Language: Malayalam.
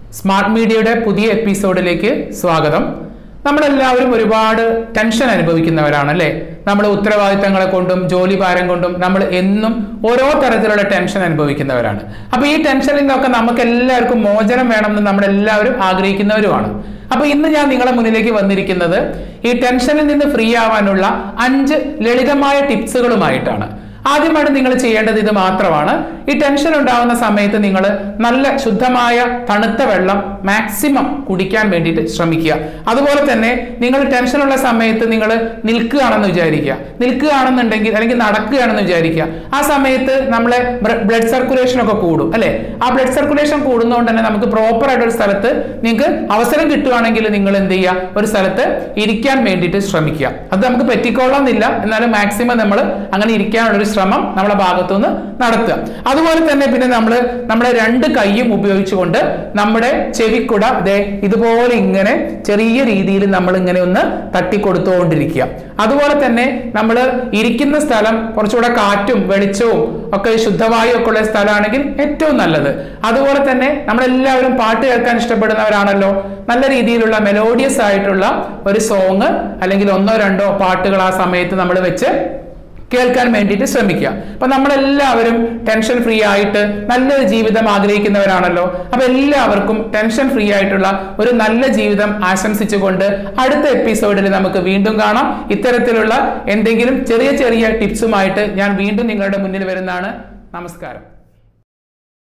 സ്മാർട്ട് മീഡിയയുടെ പുതിയ എപ്പിസോഡിലേക്ക് സ്വാഗതം നമ്മളെല്ലാവരും ഒരുപാട് ടെൻഷൻ അനുഭവിക്കുന്നവരാണ് അല്ലേ നമ്മൾ ഉത്തരവാദിത്തങ്ങളെ കൊണ്ടും ജോലി ഭാരം കൊണ്ടും നമ്മൾ എന്നും ഓരോ തരത്തിലുള്ള ടെൻഷൻ അനുഭവിക്കുന്നവരാണ് അപ്പൊ ഈ ടെൻഷനിൽ നിന്നൊക്കെ നമുക്ക് എല്ലാവർക്കും മോചനം വേണമെന്ന് നമ്മളെല്ലാവരും ആഗ്രഹിക്കുന്നവരുമാണ് അപ്പൊ ഇന്ന് ഞാൻ നിങ്ങളെ മുന്നിലേക്ക് വന്നിരിക്കുന്നത് ഈ ടെൻഷനിൽ നിന്ന് ഫ്രീ ആവാനുള്ള അഞ്ച് ലളിതമായ ടിപ്സുകളുമായിട്ടാണ് ആദ്യമായിട്ട് നിങ്ങൾ ചെയ്യേണ്ടത് ഇത് മാത്രമാണ് ഈ ടെൻഷൻ ഉണ്ടാകുന്ന സമയത്ത് നിങ്ങൾ നല്ല ശുദ്ധമായ തണുത്ത വെള്ളം മാക്സിമം കുടിക്കാൻ വേണ്ടിയിട്ട് ശ്രമിക്കുക അതുപോലെ തന്നെ നിങ്ങൾ ടെൻഷനുള്ള സമയത്ത് നിങ്ങൾ നിൽക്കുകയാണെന്ന് വിചാരിക്കുക നിൽക്കുകയാണെന്നുണ്ടെങ്കിൽ അല്ലെങ്കിൽ നടക്കുകയാണെന്ന് വിചാരിക്കുക ആ സമയത്ത് നമ്മളെ ബ്ലഡ് സർക്കുലേഷൻ ഒക്കെ കൂടും അല്ലെ ആ ബ്ലഡ് സർക്കുലേഷൻ കൂടുന്നതുകൊണ്ട് തന്നെ നമുക്ക് പ്രോപ്പർ ആയിട്ട് ഒരു സ്ഥലത്ത് നിങ്ങൾക്ക് അവസരം കിട്ടുവാണെങ്കിൽ നിങ്ങൾ എന്ത് ചെയ്യുക ഒരു സ്ഥലത്ത് ഇരിക്കാൻ വേണ്ടിയിട്ട് ശ്രമിക്കുക അത് നമുക്ക് പറ്റിക്കൊള്ളാമെന്നില്ല എന്നാലും മാക്സിമം നമ്മൾ അങ്ങനെ ഇരിക്കാനുള്ള ഒരു ശ്രമം നമ്മളെ ഭാഗത്തുനിന്ന് നടത്തുക അതുപോലെ തന്നെ പിന്നെ നമ്മൾ നമ്മുടെ രണ്ട് കൈയും ഉപയോഗിച്ചുകൊണ്ട് നമ്മുടെ ചെവിക്കുട ദേ ഇതുപോലെ ഇങ്ങനെ ചെറിയ രീതിയിൽ നമ്മൾ ഇങ്ങനെ ഒന്ന് തട്ടിക്കൊടുത്തുകൊണ്ടിരിക്കുക അതുപോലെ തന്നെ നമ്മൾ ഇരിക്കുന്ന സ്ഥലം കുറച്ചുകൂടെ കാറ്റും വെളിച്ചവും ഒക്കെ ശുദ്ധവായു ഒക്കെ ഉള്ള സ്ഥലമാണെങ്കിൽ ഏറ്റവും നല്ലത് അതുപോലെ തന്നെ നമ്മളെല്ലാവരും പാട്ട് കേൾക്കാൻ ഇഷ്ടപ്പെടുന്നവരാണല്ലോ നല്ല രീതിയിലുള്ള മെലോഡിയസ് ആയിട്ടുള്ള ഒരു സോങ് അല്ലെങ്കിൽ ഒന്നോ രണ്ടോ പാട്ടുകൾ ആ സമയത്ത് നമ്മൾ വെച്ച് കേൾക്കാൻ വേണ്ടിയിട്ട് ശ്രമിക്കുക അപ്പൊ നമ്മളെല്ലാവരും ടെൻഷൻ ഫ്രീ ആയിട്ട് നല്ലൊരു ജീവിതം ആഗ്രഹിക്കുന്നവരാണല്ലോ അപ്പൊ എല്ലാവർക്കും ടെൻഷൻ ഫ്രീ ആയിട്ടുള്ള ഒരു നല്ല ജീവിതം ആശംസിച്ചുകൊണ്ട് അടുത്ത എപ്പിസോഡിൽ നമുക്ക് വീണ്ടും കാണാം ഇത്തരത്തിലുള്ള എന്തെങ്കിലും ചെറിയ ചെറിയ ടിപ്സുമായിട്ട് ഞാൻ വീണ്ടും നിങ്ങളുടെ മുന്നിൽ വരുന്നതാണ് നമസ്കാരം